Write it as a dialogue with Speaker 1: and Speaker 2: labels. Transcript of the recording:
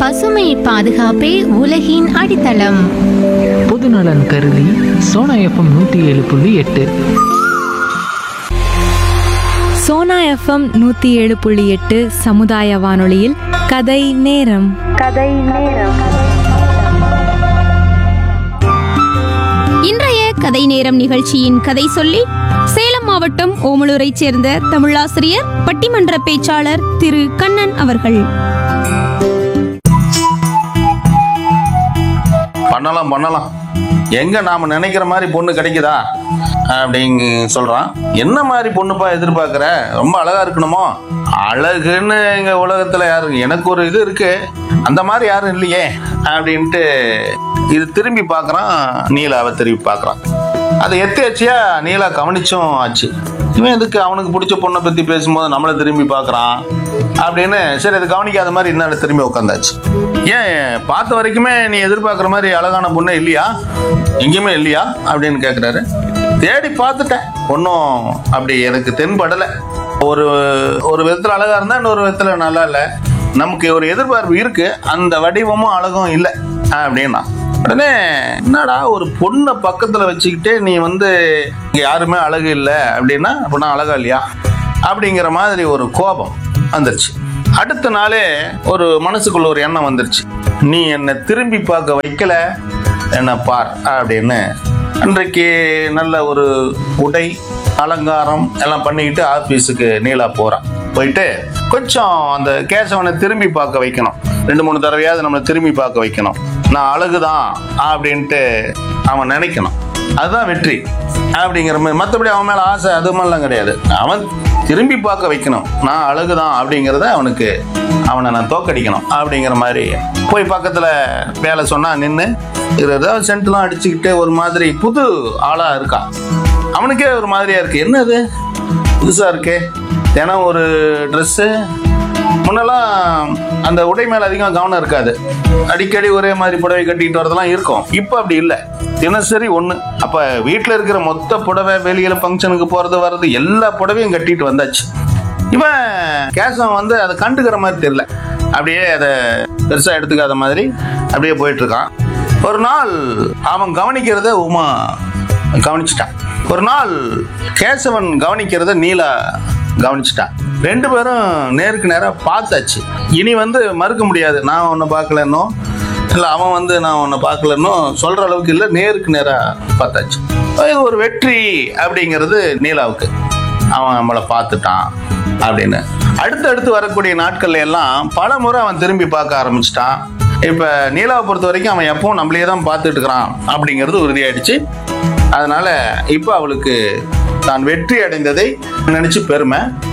Speaker 1: பசுமை பாதுகாப்பே உலகின் அடித்தளம்
Speaker 2: பொதுநலன் கருதி சோனா எஃப்எம் நூற்றி ஏழு புள்ளி எட்டு
Speaker 3: சோனா எஃப்எம் நூற்றி ஏழு புள்ளி எட்டு சமுதாய வானொலியில் கதை நேரம்
Speaker 4: இன்றைய கதை நேரம் நிகழ்ச்சியின் கதை சொல்லி சேலம் மாவட்டம் ஓமலூரைச் சேர்ந்த தமிழாசிரியர் பட்டிமன்ற பேச்சாளர் திரு கண்ணன் அவர்கள்
Speaker 5: பண்ணலாம் பண்ணலாம் எங்க நாம நினைக்கிற மாதிரி பொண்ணு கிடைக்குதா அப்படிங்க சொல்றான் என்ன மாதிரி பொண்ணுப்பா எதிர்பார்க்குற ரொம்ப அழகா இருக்கணுமோ அழகுன்னு எங்க உலகத்துல யாரு எனக்கு ஒரு இது இருக்கு அந்த மாதிரி யாரும் இல்லையே அப்படின்ட்டு இது திரும்பி பார்க்கறான் நீலாவை திரும்பி பார்க்கறான் அதை எத்தேச்சியா நீலா கவனிச்சும் ஆச்சு இவன் எதுக்கு அவனுக்கு பிடிச்ச பொண்ணை பத்தி பேசும்போது நம்மளை திரும்பி பார்க்கறான் அப்படின்னு சரி அது கவனிக்காத மாதிரி இன்னும் திரும்பி உட்காந்தாச்சு ஏன் பார்த்த வரைக்குமே நீ எதிர்பார்க்குற மாதிரி அழகான பொண்ணு இல்லையா எங்கேயுமே இல்லையா அப்படின்னு கேட்குறாரு தேடி பார்த்துட்டேன் ஒன்றும் அப்படி எனக்கு தென்படலை ஒரு ஒரு விதத்தில் அழகா இருந்தா இன்னொரு விதத்தில் நல்லா இல்லை நமக்கு ஒரு எதிர்பார்ப்பு இருக்கு அந்த வடிவமும் அழகும் இல்லை அப்படின்னா உடனே என்னடா ஒரு பொண்ணை பக்கத்துல வச்சுக்கிட்டே நீ வந்து இங்க யாருமே அழகு இல்லை அப்படின்னா அப்படின்னா அழகா இல்லையா அப்படிங்கிற மாதிரி ஒரு கோபம் வந்துருச்சு அடுத்த நாளே ஒரு மனசுக்குள்ள ஒரு எண்ணம் வந்துருச்சு நீ என்னை திரும்பி பார்க்க வைக்கல என்ன பார் அப்படின்னு அன்றைக்கு நல்ல ஒரு உடை அலங்காரம் எல்லாம் பண்ணிக்கிட்டு ஆஃபீஸுக்கு நீலா போறான் போயிட்டு கொஞ்சம் அந்த கேசவனை திரும்பி பார்க்க வைக்கணும் ரெண்டு மூணு தடவையாவது நம்மளை திரும்பி பார்க்க வைக்கணும் நான் அழகுதான் அப்படின்ட்டு அவன் நினைக்கணும் அதுதான் வெற்றி அப்படிங்கிற மாதிரி மற்றபடி அவன் மேலே ஆசை அது மாதிரிலாம் கிடையாது அவன் திரும்பி பார்க்க வைக்கணும் நான் அழகுதான் அப்படிங்கிறத அவனுக்கு அவனை நான் தோக்கடிக்கணும் அப்படிங்கிற மாதிரி போய் பக்கத்தில் வேலை சொன்னால் நின்று ஏதாவது சென்ட்லாம் அடிச்சுக்கிட்டு ஒரு மாதிரி புது ஆளாக இருக்கான் அவனுக்கே ஒரு மாதிரியா இருக்கு என்னது புதுசாக இருக்கே தினம் ஒரு ட்ரெஸ்ஸு முன்னெல்லாம் அந்த உடை மேல அதிகம் கவனம் இருக்காது அடிக்கடி ஒரே மாதிரி புடவை கட்டிட்டு வரதெல்லாம் இருக்கும் இப்போ அப்படி இல்லை தினசரி ஒன்று அப்போ வீட்டில் இருக்கிற மொத்த புடவை வெளியில் ஃபங்க்ஷனுக்கு போகிறது வர்றது எல்லா புடவையும் கட்டிட்டு வந்தாச்சு இவன் கேசவன் வந்து அதை கண்டுக்கிற மாதிரி தெரியல அப்படியே அதை பெருசாக எடுத்துக்காத மாதிரி அப்படியே போயிட்டு இருக்கான் ஒரு நாள் அவன் கவனிக்கிறத உமா கவனிச்சிட்டான் ஒரு நாள் கேசவன் கவனிக்கிறத நீலா கவனிச்சிட்டான் ரெண்டு பேரும் நேருக்கு நேராக பார்த்தாச்சு இனி வந்து மறுக்க முடியாது நான் உன்னை பார்க்கலன்னோ இல்லை அவன் வந்து நான் உன்னை பார்க்கலன்னோ சொல்கிற அளவுக்கு இல்லை நேருக்கு நேராக பார்த்தாச்சு இது ஒரு வெற்றி அப்படிங்கிறது நீலாவுக்கு அவன் நம்மளை பார்த்துட்டான் அப்படின்னு அடுத்தடுத்து வரக்கூடிய நாட்கள்ல எல்லாம் பல முறை அவன் திரும்பி பார்க்க ஆரம்பிச்சிட்டான் இப்போ நீலாவை பொறுத்த வரைக்கும் அவன் எப்பவும் நம்மளையே தான் பார்த்துட்டு இருக்கிறான் அப்படிங்கிறது உறுதியாயிடுச்சு அதனால இப்போ அவளுக்கு தான் வெற்றி அடைந்ததை நினைச்சு பெருமை